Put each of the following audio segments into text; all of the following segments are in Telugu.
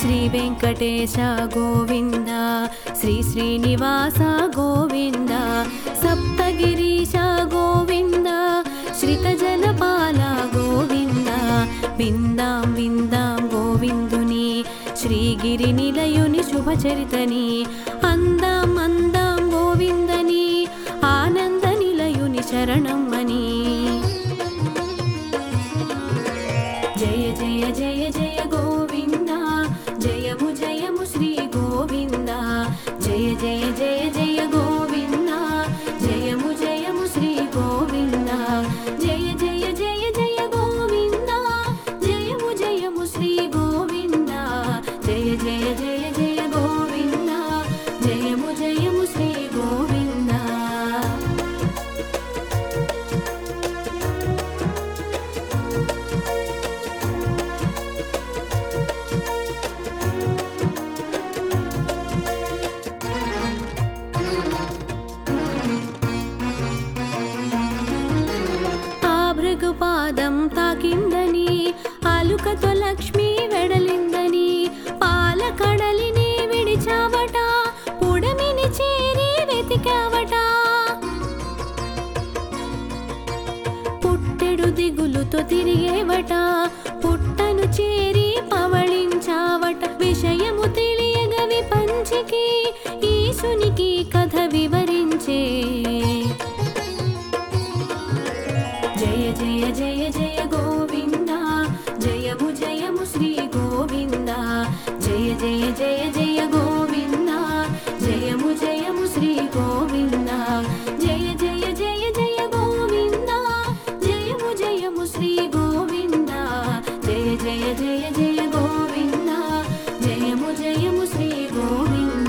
శ్రీ వెంకటేశ గోవింద శ్రీ శ్రీనివాస గోవింద సప్తగిరీశ గోవింద శ్రితజనపాల గోవింద విందాం విందాం గోవిందుని శ్రీగిరి నిలయుని శుభచరితని అందాం అందాం గోవిందని ఆనంద నిలయుని శరణమ్మని జయ జయ జయ జయ గోవింద జయము జయము శ్రీ గోవింద జయ జయ జయ జయ గోవింద జయము జయము శ్రీ గోవింద జయ జయ జయ జయ గోవింద జయము జయము శ్రీ గోవింద జయ జయ జయ జయ గోవింద జయము జయము శ్రీ గోవింద ఆ భృగుపాదం తాకిందని అలుకతో లక్ష్మి వెడలిందని పాల కడలిని విడిచావట పుడమిని చేరి వెతికావట పుట్టెడు దిగులుతో తిరిగేవట పుట్టను చేరి పవళించావట విషయము తెలియగ విపంచికి ఈశునికి కథ వివరించే జయ జయ జయ జయ గోవింద జయము జయము శ్రీ గోవింద జయ జయ జయ జయ గోవింద జయము జయము శ్రీ గోవింద జయ జయ జయ జయ గోవింద జయము జయము శ్రీ గోవింద జయ జయ జయ జయ గోవింద జయము జయము శ్రీ గోవింద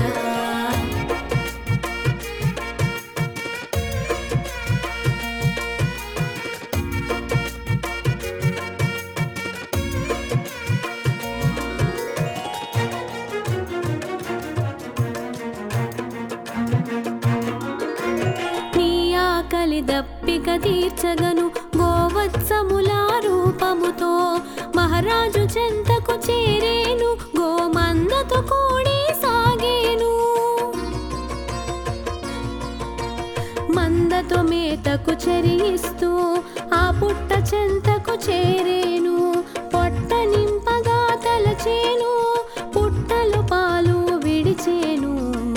నీ ఆకలి దప్పిక తీర్చగను గోవత్సముల రూపముతో మహారాజు చెంతకు చేరేను గోమందతో కూడి సాగేను మందతో మేతకు చెరిగిస్తూ ఆ పుట్ట చెంతకు చేరేను పొట్ట నింపగా తలచేను పుట్టలు పాలు విడిచేను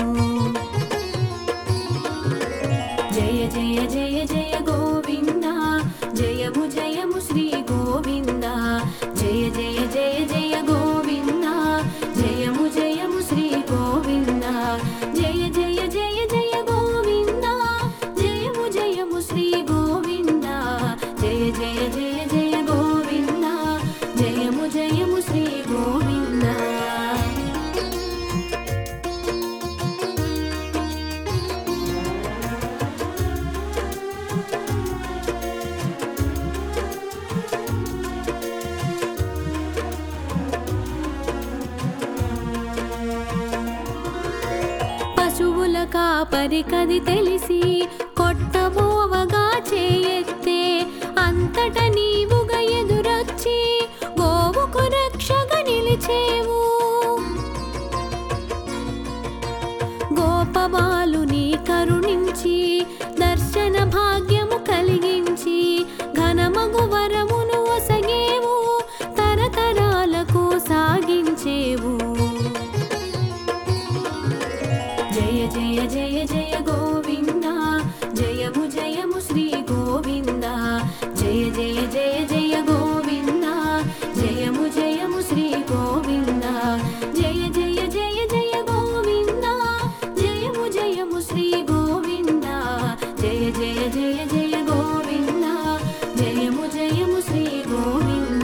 జయ జయ జయ జయ గోవింద జయము జయము శ్రీ గోవింద జయ జయ జయ జయ గోవింద జయము జయము శ్రీ గోవింద జయ జయ జయ జయ గోవింద జయము జయము శ్రీ గోవింద జయ జయ జయ జయ గోవింద జయము జయము శ్రీ గోవింద పశువుల కాపరి కది తెలిసి కొట్టబోవగా చేయెత్తే అంతట నీవుగా ఎదురొచ్చి గోవుకు రక్షగా నిలిచేవు గోపబాలుని కరుణించి దర్శన భాగ్యము కలిగించి ఘనమగు వరమును ఒసగేవు తరతరాలకు సాగించేవు జయ జయ జయ జయ గోవింద జయము జయము శ్రీ గోవింద జయ జయ జయ జయ గోవింద జయము జయము శ్రీ గోవింద జయ జయ జయ జయ గోవింద జయము జయము శ్రీ గోవింద జయ జయ జయ జయ గోవింద జయము జయము శ్రీ గోవింద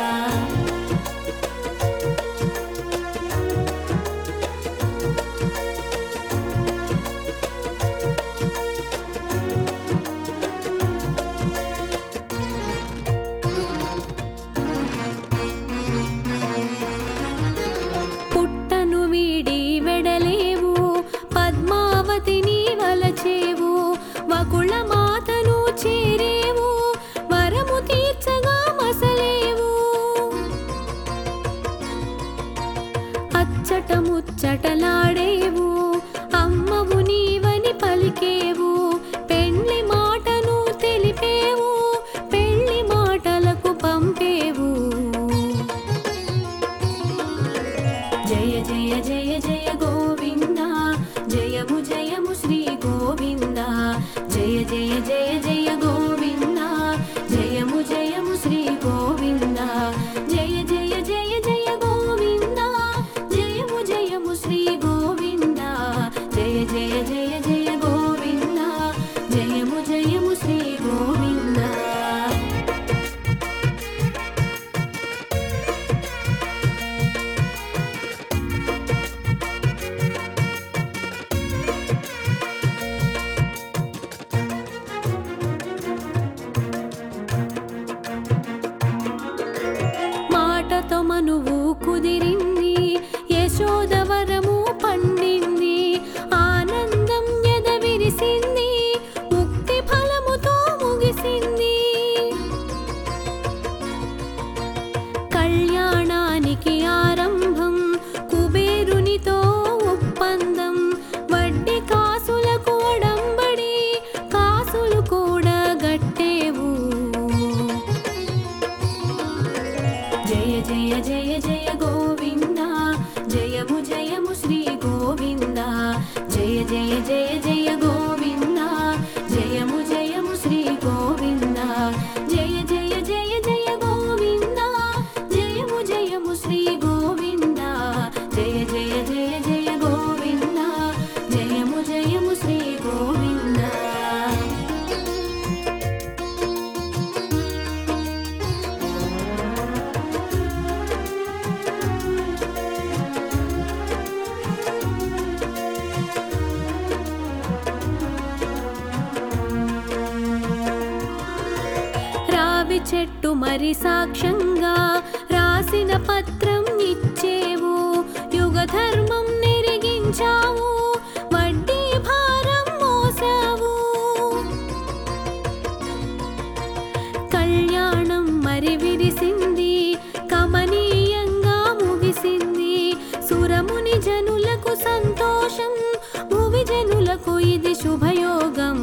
పుట్టను వీడి వెడలేవు పద్మావతిని వలచేవు వకుళ మాతను చేరేవు వరము తీర్చగా మసలేవు అచ్చట ముచ్చటలాడేవు అమ్మవు నీవని పలికేవు పెళ్లి మాటను తెలిపేవు పెళ్లి మాటలకు పంపేవు జయ జయ జయ జయ గోవింద జయము జయము శ్రీ గోవింద జయ జయ జయ జయ గోవింద జయము జయము శ్రీ గోవింద జయ జయ జయ జయ గోవింద జయము జయము శ్రీ గోవింద జయ జయ జయ జయ గోవింద జయము జయము శ్రీ గోవింద మాటతో మనువు కుదిరింది యశోదవరము పండింది ఆనందం ఎద విరిసింది ముక్తి ఫలముతో ముగిసింది కళ్యాణానికి ఆరంభం కుబేరునితో ఒప్పందం వడ్డీ కాసులకు ఒడంబడి కాసులు కూడా గట్టేవు జయ జయ జయ జయ గోవింద జయము జయము శ్రీ గోవింద జయ జయ జయ జయ గోవింద జయము జయము శ్రీ గోవింద జయ జయ జయ జయ గోవింద జయము జయము శ్రీ గోవింద జయ జయ జయ జయ గోవింద జయము జయము శ్రీ గోవింద రావి చెట్టు మరి సాక్ష్యంగా రాసిన పత్రం ఇచ్చేవు యుగ ధర్మం నెరిగించావు వడ్డీ భారం మోసావు కళ్యాణం మరి విరిసింది కమనీయంగా ముగిసింది సురముని జనులకు సంతోషం భువి జనులకు ఇది శుభయోగం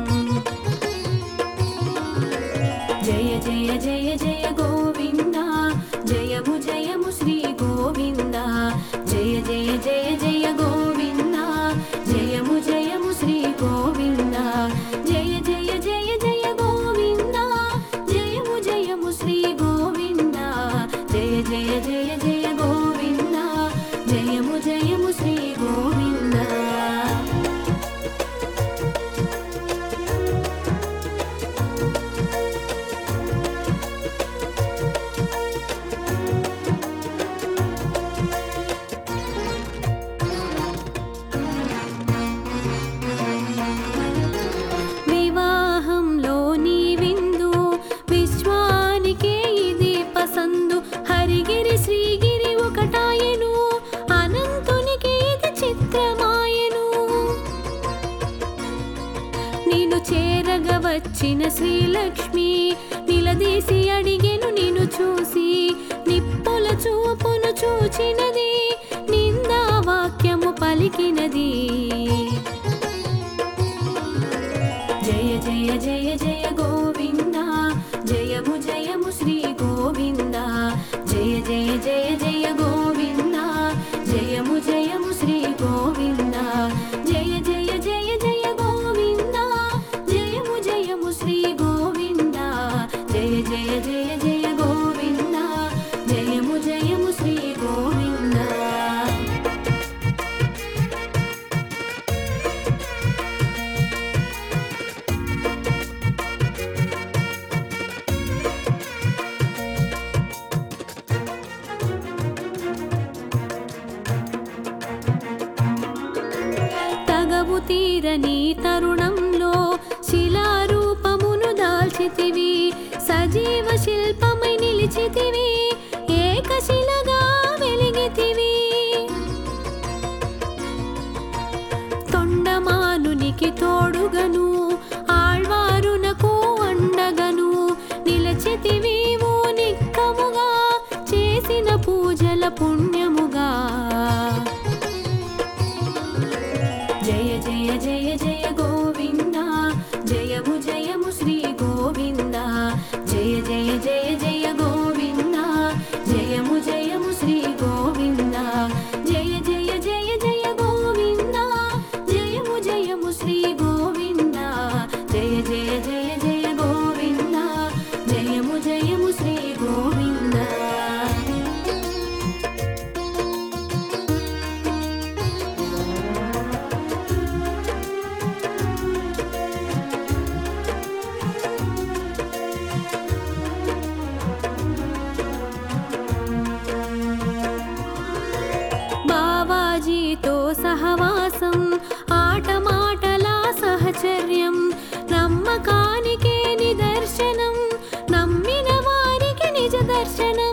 జయ జయ జయ జయ గోవింద జయము జయము శ్రీ గోవింద జయ జయ జయ జయ గోవింద జయము జయము శ్రీ గోవింద జయ జయ జయ జయ గోవింద జయము జయము శ్రీ గోవింద జయ జయ జయ జయ గోవింద జయము జయము శ్రీ గోవింద వివాహంలో నీ విందు విశ్వానికే ఇది పసందు హరిగిరి శ్రీగిరి ఒకటాయను అనంతునికి ఇది చిత్రమాయను నిన్ను చేరగ వచ్చిన శ్రీలక్ష్మి నిలదీసి అడిగెను నిన్ను చూసి నిప్పుల చూపును చూచినది నిందా వాక్యము పలికినది జయ జయ జయ జయ గోవింద జయము జయము శ్రీ గోవింద జయ జయ జయ జయ గోవింద జయము జయము శ్రీ గోవింద జయ జయ జయ జయ గోవింద జయము జయము శ్రీ గోవింద జయ జయ జయ జయ గోవింద జయము జయము శ్రీ గోవింద తగవు తీరని తరుణంలో శిలారూపమును దాల్చితివి సజీవ శిల్పమై నిలిచితివి ఏకశిలగా వెలిగితివి తొండమానునికి తోడుగను ఆళ్వారునకు అండగను నిలచితివీవు నిక్కముగా చేసిన పూజల పుణ్యముగా వారితో సహవాసం ఆటమాటల సహచర్యం నమ్మకానికే నిదర్శనం నమ్మిన వారికి నిజ దర్శనం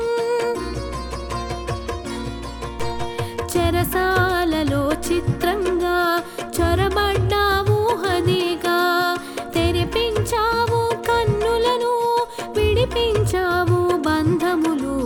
చెరసాలలో చిత్రంగా చొరబడ్డావు హదిగా తెరిపించావు కన్నులను విడిపించావు బంధములు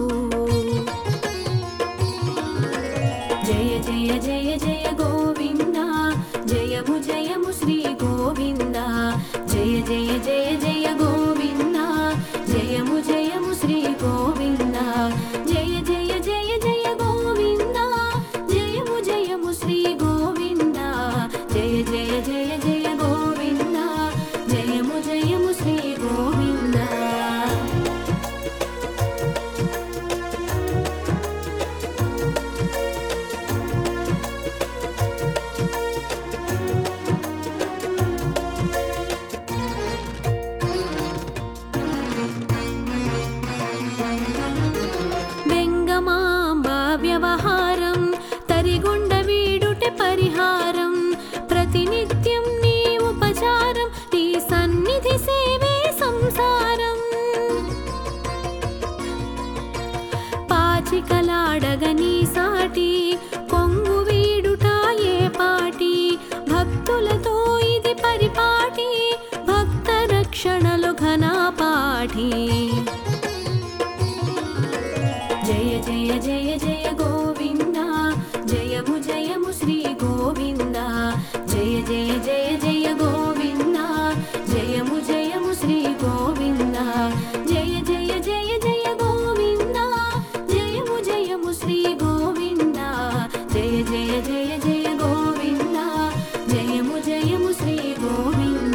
జయ జయ జయ జయ గోవింద జయము జయము శ్రీ గోవింద జయ జయ జయ జయ గోవింద జయము జయము శ్రీ గోవింద జయ జయ జయ జయ గోవింద జయము జయము శ్రీ గోవింద జయ జయ జయ జయ గోవింద జయము జయము శ్రీ గోవింద వెంగమాంబ వ్యవహారం తరిగుండ వీడుట పరిహారం ప్రతినిత్యం నీ ఉపచారం నీ సన్నిధి సేవే సంసారం పాచికలాడగ నీ సాటి కొంగు వీడుట ఏ పాటి భక్తులతో ఇది పరిపాటి భక్త రక్షణలు ఘనపాఠి జయ జయ జయ జయ గోవింద జయము జయము శ్రీ గోవింద జయ జయ జయ జయ గోవింద జయము జయము శ్రీ గోవింద జయ జయ జయ జయ గోవింద జయము జయము శ్రీ గోవింద జయ జయ జయ జయ గోవింద జయము జయము శ్రీ గోవింద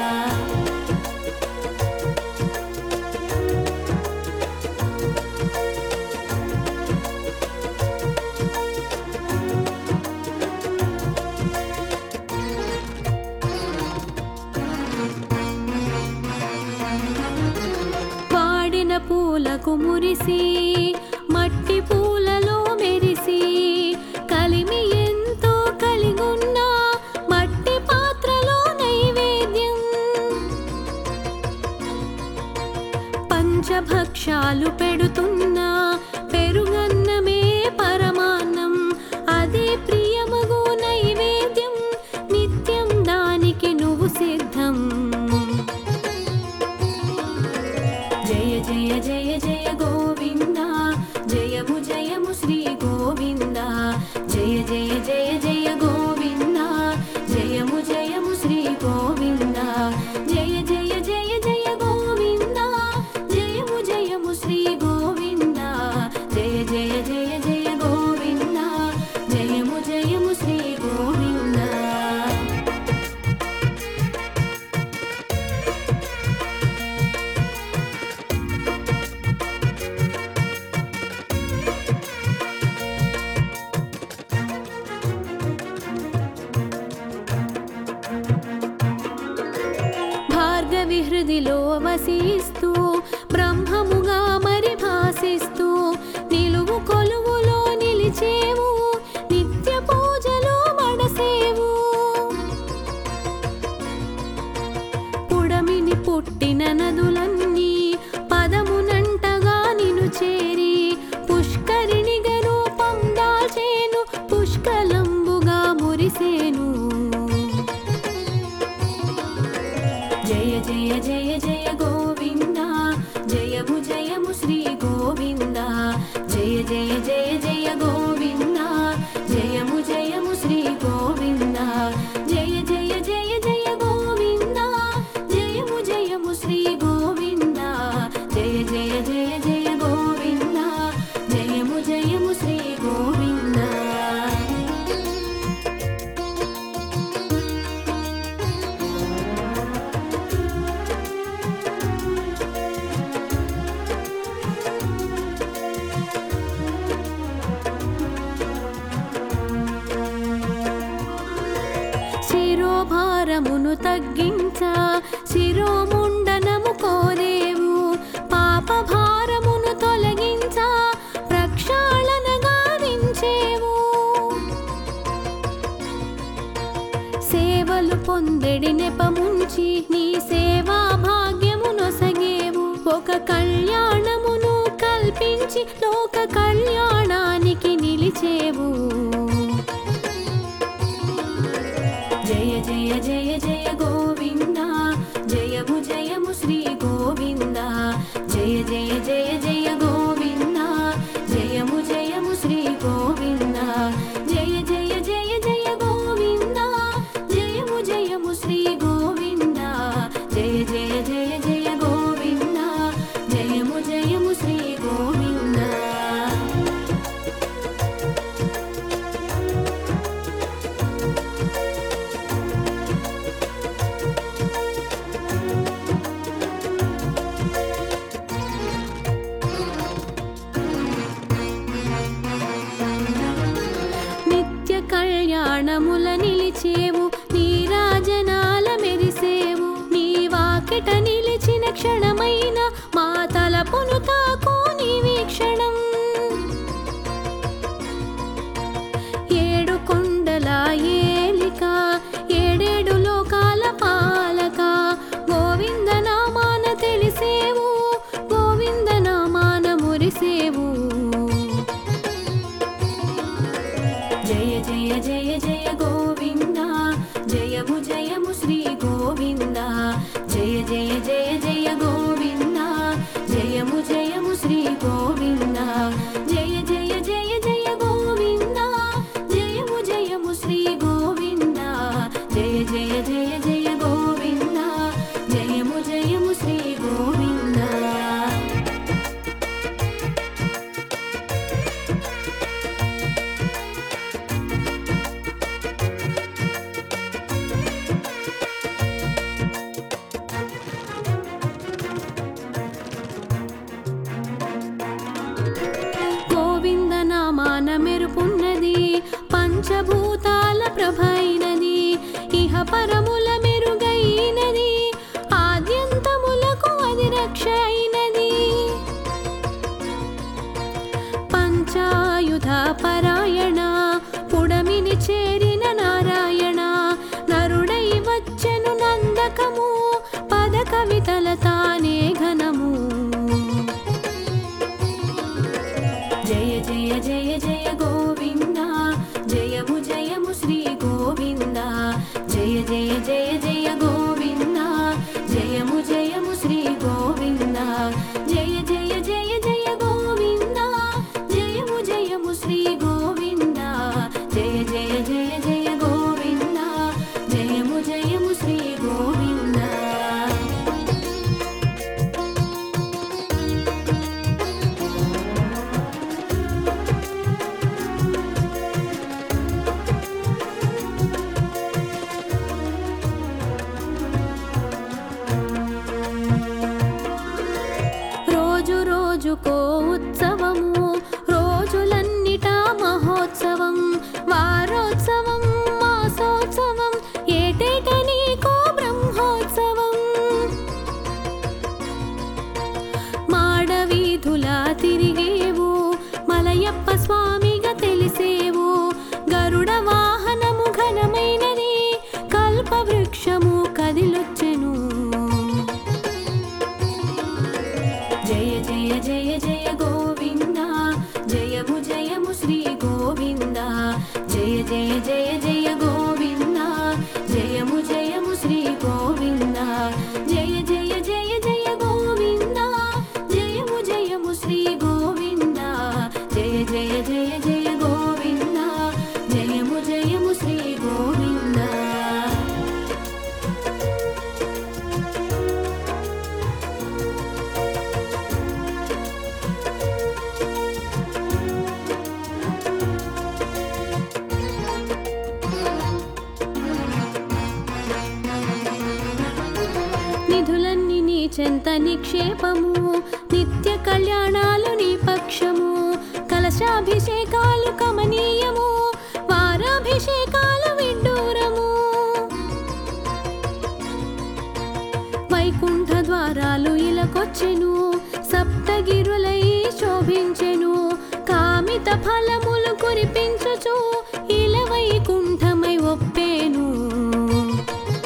వాడిన పూలకు మురిసి మట్టి పూలలో మెరిసి కలిమి ఎంతో కలిగున్న మట్టి పాత్రలో నైవేద్యం పంచభక్షాలు పెడుతున్నా పెరుగన్నమే పరమాన్నం అదే ప్రియమగు నైవేద్యం నిత్యం దానికి నువ్వు సిద్ధం జయ జయ జయ జయ గోవింద జయము జయము శ్రీ గోవింద జయ జయ జయ జయ గోవింద జయము జయము శ్రీ గోవింద జయ జయ జయ జయ గోవింద జయము జయము శ్రీ గోవింద జయ జయ జయ జయ గోవింద జయము జయము శ్రీ గోవింద భార్గవి హృదిలో వసిస్తూ బ్రహ్మముగా మరి భాసిస్తూ నిలువు కొలువులో నిలిచేవు నిత్య పూజలు మడసేవు పుడమిని పుట్టిన నదులన్నీ పదమునంటగా నిను చేరి పుష్కరిణిగా రూపం దాల్చేను పుష్కలంబుగా మురిసేను జయ జయ జయ జయ గోవింద జయము జయము శ్రీ గోవింద జయ జయ జయ జయ గోవింద జయము జయము శ్రీ గోవింద జయ జయ జయ జయ గోవింద జయము జయము శ్రీ గోవింద జయ జయ జయ జయ గోవింద జయము జయము శ్రీ గోవింద శిరోభారమును తగ్గించ శిరోముండనము కోరేవు పాప భారమును తొలగించ ప్రక్షాళన గావించేవు పొందెడి నెపముంచి నీ సేవా భాగ్యము నొసగేవు ఒక కళ్యాణమును కల్పించి లోక కళ్యాణానికి నిలిచేవు జయ జయ జయ జయ గోవింద జయము జయము శ్రీ గోవింద జయ జయ జయ జయ గోవింద జయము జయము శ్రీ గోవింద జయ జయ జయ జయ గోవింద జయము జయము శ్రీ గోవింద జయ జయ జయ జయ గోవింద జయము జయము శ్రీ గోవింద నిత్య కళ్యాణముల నిలిచేవు నీ రాజనాల మెరిసేవు నీ వాకిట నిలిచిన క్షణమైన మా తలపును తాకు నీ వీక్షణం ఏడు కొండల ఏలిక ఏడేడు లోకాల పాలక గోవింద నామాన తెలిసేవు గోవింద నామాన మురిసేవు జయ జయ జయ జయ గోవింద జయము జయము శ్రీ గోవింద జయ జయ జయ జయ గోవింద జయము జయము శ్రీ గోవింద జయ జయ జయ జయ గోవింద జయము జయము శ్రీ గోవింద జయ జయ జయ జయ గోవింద జయము జయము శ్రీ గోవింద గోవింద నామాన మెరుపున్నది పంచభూతాల ప్రభైనది ఇహ పరముల మెరుగైనది ఆద్యంతములకు అది రక్ష అయినది పంచాయుధ పరాయణ పుడమిని చేరిన నారాయణ నరుడై వచ్చెను నందకము పద కవితల తానే ఘనము జయ జయ జయ జయ గోవింద జయము జయము శ్రీ గోవింద జయ జయ జయ జయ గోవింద జయము జయము శ్రీ గోవింద జయ జయ జయ జయ గోవింద జయము జయము శ్రీ గోవింద జయ జయ జయ జయ గోవింద జయము జయము శ్రీ గోవింద రోజు రోజుకో ఉత్సవము రోజులన్నిటా మహోత్సవం వారోత్సవం మాసోత్సవం ఏటేట నీకో బ్రహ్మోత్సవం మాడవీధులా తిరిగేవు మలయప్ప స్వామిగా తెలిసేవు గరుడ వాహనము ఘనమైనది కల్పవృక్షము కదిలొచ్చెను జయ జయ జయ జయ గోవింద జయము జయము శ్రీ గోవింద జయ జయ జయ జయ గోవింద జయము జయము శ్రీ గోవింద జయ జయ జయ జయ గోవింద జయము జయము శ్రీ గోవింద జయ జయ జయ జయ గోవింద జయము జయము శ్రీ గోవింద నిధులన్నీ నీ చెంత నిక్షేపము నిత్య కళ్యాణాలు నీ పక్షము కలశాభిషేకాలు కమనీయము వారాభిషేకాలు విడ్డూరము వైకుంఠ ద్వారాలు ఇలకొచ్చెను సప్తగిరులై శోభించెను కామిత ఫలములు కురిపించుచు ఇల వైకుంఠమై ఒప్పేను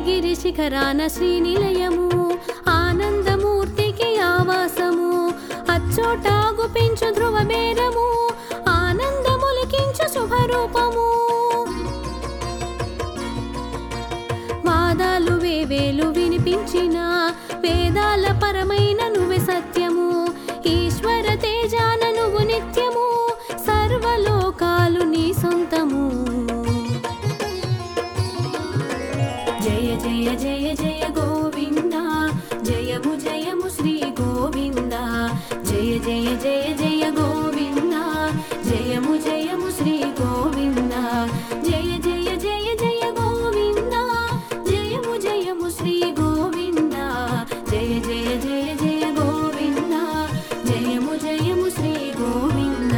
శబరిగిరి శిఖరాన శ్రీనిలయము ఆనందమూర్తికి ఆవాసము అచ్చోట గుపించు ధ్రువ బేరము ఆనందములికించు శుభరూపము వాదాలు వేవేలు వినిపించిన వేదాల పరమైన నువ్వే సత్యము ఈశ్వర తేజాన నువ్వు నిత్యము సర్వలోకాలు నీ సొంతము జయ జయ జయ జయ గోవింద జయము జయము శ్రీ గోవింద జయ జయ జయ జయ గోవింద జయము జయము శ్రీ గోవింద జయ జయ జయ జయ గోవింద జయము జయము శ్రీ గోవింద జయ జయ జయ జయ గోవింద జయము జయము శ్రీ గోవింద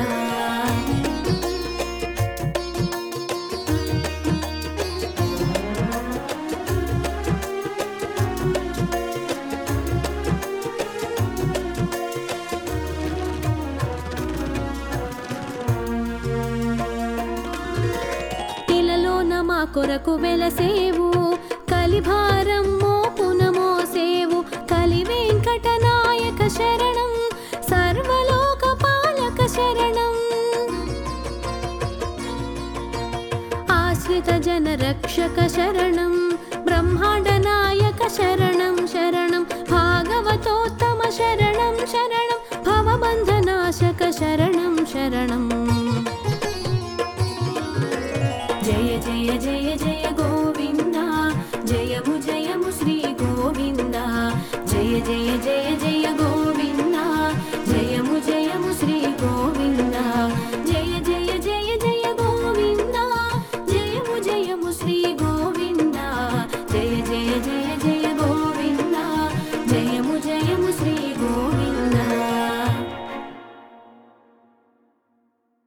ఇలలోన మా కొరకు వెలసేవు కలిభారం మోపున మోసేవు కలి వెంకట నాయక శరణం సర్వలోక పాలక శరణం ఆశ్రిత జన రక్షక శరణం బ్రహ్మాండ నాయక శరణం శరణం భాగవతోత్తమ శరణం శరణం భవబంధనాశక శరణం శరణం